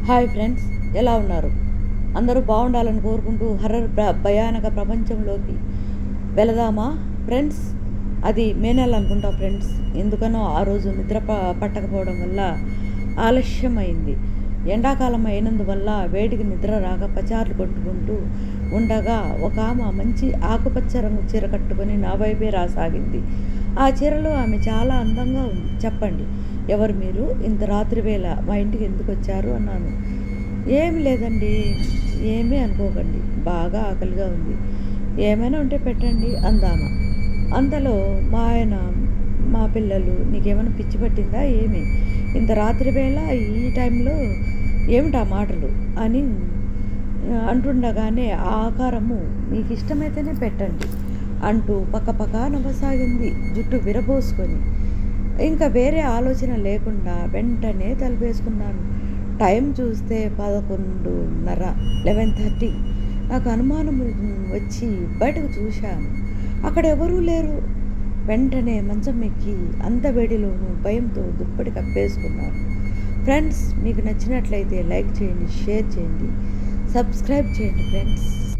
hi friends ఎలా ఉన్నారు అందరూ బాగుండాలని కోరుకుంటూ హర్రర్ ప్ర- భయానక ప్రపంచంలోకి వెళదామా ఫ్రెండ్స్ అది మే నెల అనుకుంటా ఫ్రెండ్స్ ఎందుకనో ఆ రోజు నిద్ర ప- పట్టకపోవడం వల్ల ఆలస్యం అయింది ఎండాకాలం అయినందువల్ల వేడికి నిద్ర రాక పచారులు కొట్టుకుంటూ ఉండగా ఒక ఆమె మంచి ఆకుపచ్చ రంగు చీర కట్టుకొని నా వైపే రాసాగింది ఆ చీరలో ఆమె చాలా అందంగా ఉంది చెప్పండి ఎవరు మీరు ఇంత రాత్రి వేళ మా ఇంటికి ఎందుకు వచ్చారు అన్నాను ఏమి లేదండి ఏమీ అనుకోకండి బాగా ఆకలిగా ఉంది ఏమైనా ఉంటే పెట్టండి అందామా అంతలో మా ఆయన మా పిల్లలు నీకేమైనా పిచ్చి పట్టిందా ఏమి ఇంత రాత్రి వేళ ఈ టైంలో ఏమిటా మాటలు అని ఆ, అంటుండగానే ఆ ఆకారము మీకు ఇష్టమైతేనే పెట్టండి అంటూ పక్క పక్క నవ్వసాగింది జుట్టు విరబోసుకొని ఇంకా వేరే ఆలోచన లేకుండా వెంటనే తలుపేసుకున్నాను టైం చూస్తే పదకొండున్నర లెవెన్ థర్టీ నాకు అనుమానం వచ్చి బయటకు చూశాను అక్కడ ఎవరూ లేరు వెంటనే మంచం ఎక్కి అంత వేడిలోనూ భయంతో దుప్పటి కప్పేసుకున్నాను ఫ్రెండ్స్ మీకు నచ్చినట్లయితే లైక్ చేయండి షేర్ చేయండి సబ్స్క్రైబ్ చేయండి ఫ్రెండ్స్